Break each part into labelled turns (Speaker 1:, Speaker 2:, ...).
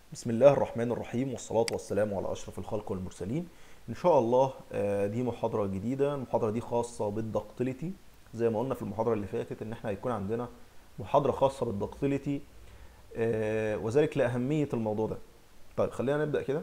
Speaker 1: بسم الله الرحمن الرحيم والصلاة والسلام على أشرف الخلق والمرسلين إن شاء الله آه، دي محاضرة جديدة المحاضرة دي خاصة بالدكتيليتي زي ما قلنا في المحاضرة اللي فاتت إن إحنا هيكون عندنا محاضرة خاصة بالدكتيليتي آه، وذلك لأهمية الموضوع ده طيب خلينا نبدأ كده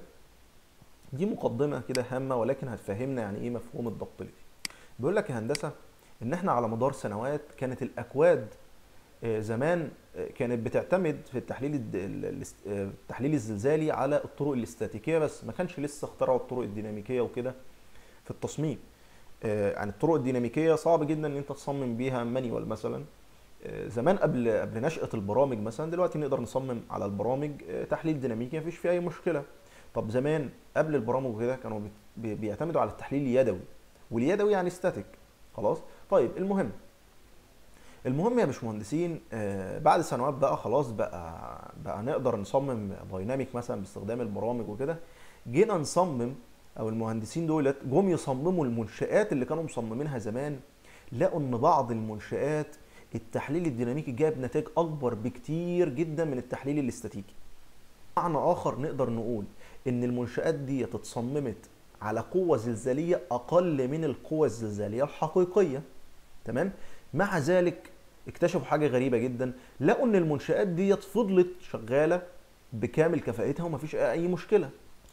Speaker 1: دي مقدمة كده هامة ولكن هتفهمنا يعني إيه مفهوم الدكتيليتي بيقول لك يا هندسة إن إحنا على مدار سنوات كانت الأكواد آه، زمان آه، كانت بتعتمد في التحليل الد- ال- الاست- آه، التحليل الزلزالي على الطرق الاستاتيكيه بس ما كانش لسه اخترعوا الطرق الديناميكيه وكده في التصميم آه، يعني الطرق الديناميكيه صعب جدا ان انت تصمم بيها مانيوال مثلا آه، زمان قبل قبل نشأة البرامج مثلا دلوقتي نقدر نصمم على البرامج آه، تحليل ديناميكي مفيش فيه اي مشكله طب زمان قبل البرامج وكده كانوا بي- بي- بيعتمدوا على التحليل اليدوي واليدوي يعني ستاتيك خلاص طيب المهم المهم يا باشمهندسين آه، بعد سنوات بقى خلاص بقى بقى نقدر نصمم دايناميك مثلا باستخدام البرامج وكده جينا نصمم او المهندسين دولت جم يصمموا المنشآت اللي كانوا مصممينها زمان لقوا ان بعض المنشآت التحليل الديناميكي جاب نتائج اكبر بكتير جدا من التحليل الاستاتيكي معنى اخر نقدر نقول ان المنشآت دي اتصممت على قوة زلزالية اقل من القوة الزلزالية الحقيقية تمام مع ذلك اكتشفوا حاجه غريبه جدا لقوا ان المنشات ديت فضلت شغاله بكامل كفاءتها ومفيش اي مشكله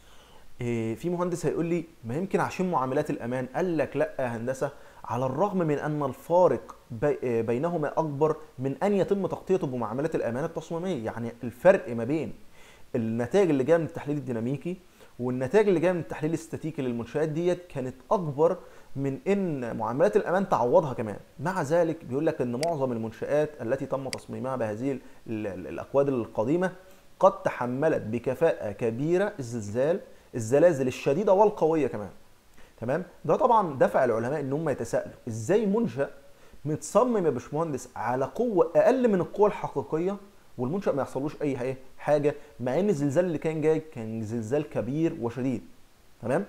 Speaker 1: إيه، في مهندس هيقول لي ما يمكن عشان معاملات الامان قال لك لا يا هندسه على الرغم من ان الفارق بي- آه، بينهما اكبر من ان يتم تغطيته بمعاملات الامان التصميميه يعني الفرق ما بين النتائج اللي جايه من التحليل الديناميكي والنتائج اللي جايه من التحليل الاستاتيكي للمنشات ديت كانت اكبر من ان معاملات الامان تعوضها كمان مع ذلك بيقول لك ان معظم المنشات التي تم تصميمها بهذه ال- ال- الاكواد القديمه قد تحملت بكفاءه كبيره الزلزال الزلازل الشديده والقويه كمان تمام ده طبعا دفع العلماء ان هم يتساءلوا ازاي منشا متصمم يا باشمهندس على قوه اقل من القوه الحقيقيه والمنشا ما يحصلوش اي حاجه حاجه مع ان الزلزال اللي كان جاي كان زلزال كبير وشديد تمام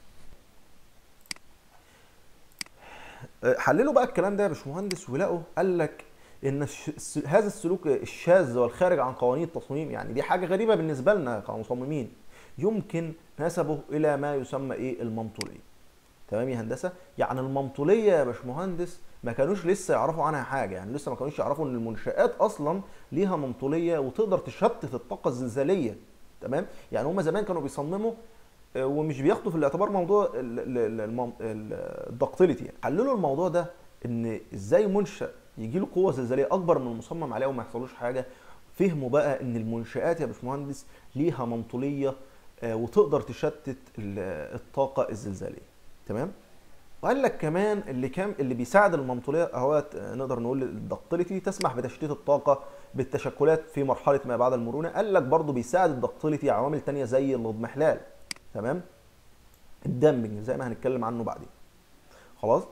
Speaker 1: حللوا بقى الكلام ده يا باشمهندس ولقوا قال لك ان الش- الس- هذا السلوك الشاذ والخارج عن قوانين التصميم يعني دي حاجه غريبه بالنسبه لنا كمصممين يمكن نسبه الى ما يسمى ايه المنطوليه تمام يا هندسه يعني المنطوليه يا باشمهندس ما كانوش لسه يعرفوا عنها حاجه يعني لسه ما كانوش يعرفوا ان المنشات اصلا ليها منطوليه وتقدر تشتت الطاقه الزلزاليه تمام يعني هم زمان كانوا بيصمموا آه، ومش بياخدوا في الاعتبار موضوع ال- ال- ال- المم- ال- الدكتيليتي يعني حللوا الموضوع ده ان ازاي منشا يجي له قوه زلزاليه اكبر من المصمم عليه وما يحصلوش حاجه فهموا بقى ان المنشات يا باشمهندس ليها منطوليه آه، وتقدر تشتت ال- الطاقه الزلزاليه تمام وقال لك كمان اللي كان اللي بيساعد المنطوليه اهو نقدر نقول الدكتيليتي تسمح بتشتيت الطاقه بالتشكلات في مرحله ما بعد المرونه قال لك برضو بيساعد الدكتيليتي عوامل تانية زي الاضمحلال تمام الدمج زي ما هنتكلم عنه بعدين خلاص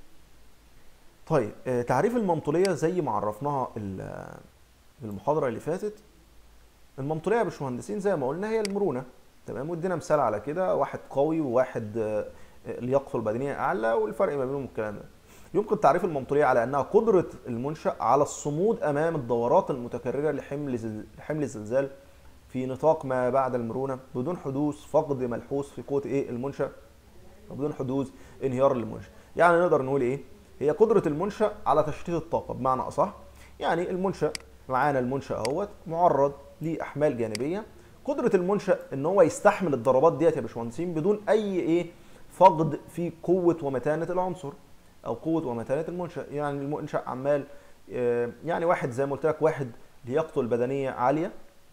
Speaker 1: طيب آه، تعريف المنطوليه زي ما عرفناها ال- في المحاضره اللي فاتت المنطوليه يا باشمهندسين زي ما قلنا هي المرونه تمام وادينا مثال على كده واحد قوي وواحد آه، آه، لياقته البدنيه اعلى والفرق ما بينهم الكلام ده يمكن تعريف المنطوليه على انها قدره المنشا على الصمود امام الدورات المتكرره لحمل زل... لحمل الزلزال في نطاق ما بعد المرونه بدون حدوث فقد ملحوظ في قوه ايه المنشا وبدون حدوث انهيار للمنشا يعني نقدر نقول ايه هي قدره المنشا على تشتيت الطاقه بمعنى اصح يعني المنشا معانا المنشا اهوت معرض لاحمال جانبيه قدره المنشا ان هو يستحمل الضربات ديت يا باشمهندسين بدون اي ايه فقد في قوه ومتانه العنصر او قوه ومتانه المنشا يعني المنشا عمال آه، يعني واحد زي ما قلت لك واحد لياقته البدنيه عاليه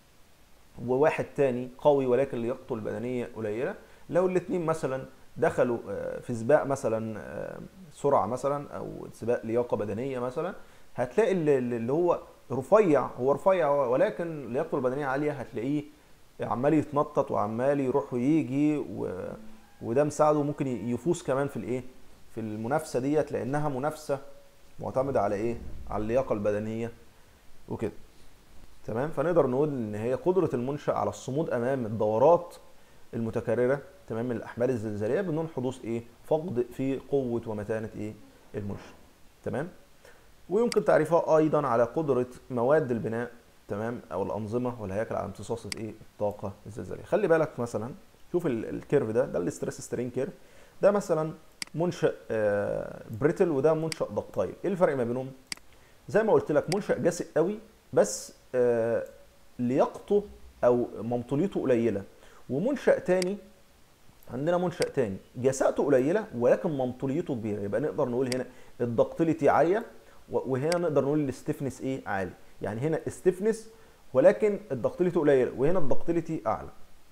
Speaker 1: وواحد تاني قوي ولكن لياقته البدنيه قليله لو الاثنين مثلا دخلوا آه، في سباق مثلا آه، سرعه مثلا او سباق لياقه بدنيه مثلا هتلاقي اللي اللي هو رفيع هو رفيع ولكن لياقته البدنيه عاليه هتلاقيه عمال يتنطط وعمال يروح ويجي و... وده مساعده ممكن يفوز كمان في الايه في المنافسه ديت لانها منافسه معتمده على ايه على اللياقه البدنيه وكده تمام فنقدر نقول ان هي قدره المنشا على الصمود امام الدورات المتكرره تمام من الاحمال الزلزاليه بدون حدوث ايه فقد في قوه ومتانه ايه المنشا تمام ويمكن تعريفها ايضا على قدره مواد البناء تمام او الانظمه والهياكل على امتصاص ايه الطاقه الزلزاليه خلي بالك مثلا شوف ال- الكيرف ده ده الاستريس سترين كيرف ده مثلا منشأ آه، بريتل وده منشأ ضغطايل ايه الفرق ما بينهم زي ما قلت لك منشأ جاسئ قوي بس آه، لياقته او ممطوليته قليله ومنشأ تاني عندنا منشأ تاني جساءته قليله ولكن ممطوليته كبيره يبقى نقدر نقول هنا الدكتيليتي عاليه و- وهنا نقدر نقول الاستفنس ايه عالي يعني هنا استفنس ولكن الدكتيليتي قليله وهنا الدكتيليتي اعلى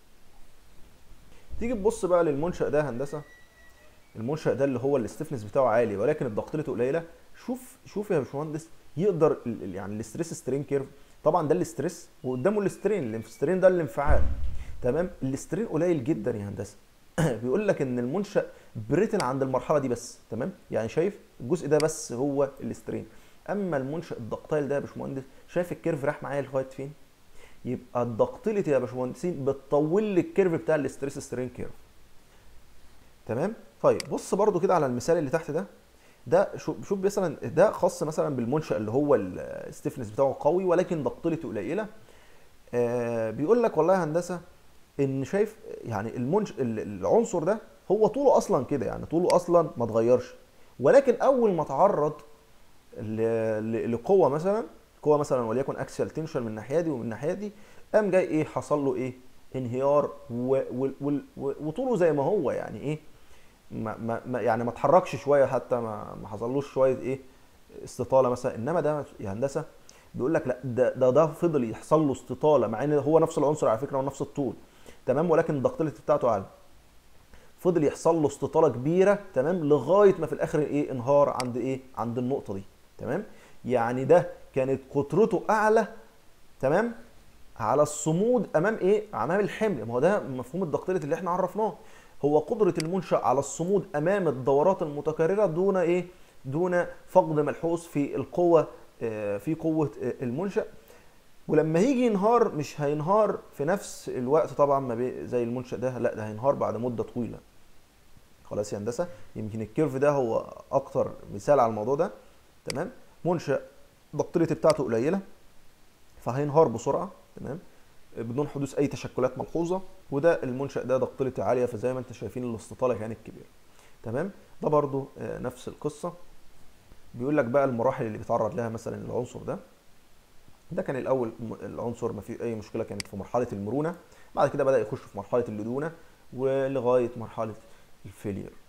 Speaker 1: تيجي تبص بقى للمنشأ ده هندسه المنشأ ده اللي هو الاستفنس بتاعه عالي ولكن الدكتيليتي قليله شوف شوف يا باشمهندس يقدر ال- ال- يعني الاستريس سترين كيرف طبعا ده الاستريس وقدامه الاسترين السترين ده الانفعال تمام الاسترين قليل جدا يا هندسه بيقول لك ان المنشأ بريتل عند المرحله دي بس تمام يعني شايف الجزء ده بس هو الاسترين اما المنشأ الدكتايل ده يا باشمهندس شايف الكيرف راح معايا لغايه فين يبقى الدكتيليتي يا باشمهندسين بتطول لي الكيرف بتاع الاستريس سترين كيرف تمام طيب بص برضو كده على المثال اللي تحت ده ده شوف شوف مثلا ده خاص مثلا بالمنشأ اللي هو الستيفنس بتاعه قوي ولكن دكتيليتي قليله آه بيقول لك والله يا هندسه ان شايف يعني المنش ال- العنصر ده هو طوله اصلا كده يعني طوله اصلا ما اتغيرش ولكن اول ما تعرض ل- ل- لقوه مثلا قوه مثلا وليكن اكسيال تنشن من الناحيه دي ومن الناحيه دي قام جاي ايه حصل له ايه انهيار و- وال- وال- و- وطوله زي ما هو يعني ايه ما ما ما- يعني ما اتحركش شويه حتى ما ما حصلوش شويه ايه استطاله مثلا انما ده يا هندسه بيقول لك لا ده ده ده فضل يحصل له استطاله مع ان هو نفس العنصر على فكره ونفس الطول تمام ولكن الدكتيليتي بتاعته اعلى فضل يحصل له استطاله كبيره تمام لغايه ما في الاخر ايه انهار عند ايه عند النقطه دي تمام يعني ده كانت قطرته اعلى تمام على الصمود امام ايه امام الحمل ما هو ده مفهوم الدكتيليتي اللي احنا عرفناه هو قدره المنشا على الصمود امام الدورات المتكرره دون ايه دون فقد ملحوظ في القوه آه، في قوه آه، المنشا ولما يجي ينهار مش هينهار في نفس الوقت طبعا ما بي زي المنشأ ده لا ده هينهار بعد مدة طويلة خلاص يا هندسة يمكن الكيرف ده هو أكتر مثال على الموضوع ده تمام منشأ دكتوريتي بتاعته قليلة فهينهار بسرعة تمام بدون حدوث أي تشكلات ملحوظة وده المنشأ ده دكتوريتي عالية فزي ما انت شايفين الاستطالة كانت كبيرة تمام ده برضو آه، نفس القصة بيقول لك بقى المراحل اللي بيتعرض لها مثلا العنصر ده ده كان الاول م- العنصر ما فيه اي مشكله كانت في مرحله المرونه بعد كده بدا يخش في مرحله اللدونه ولغايه مرحله الفيلير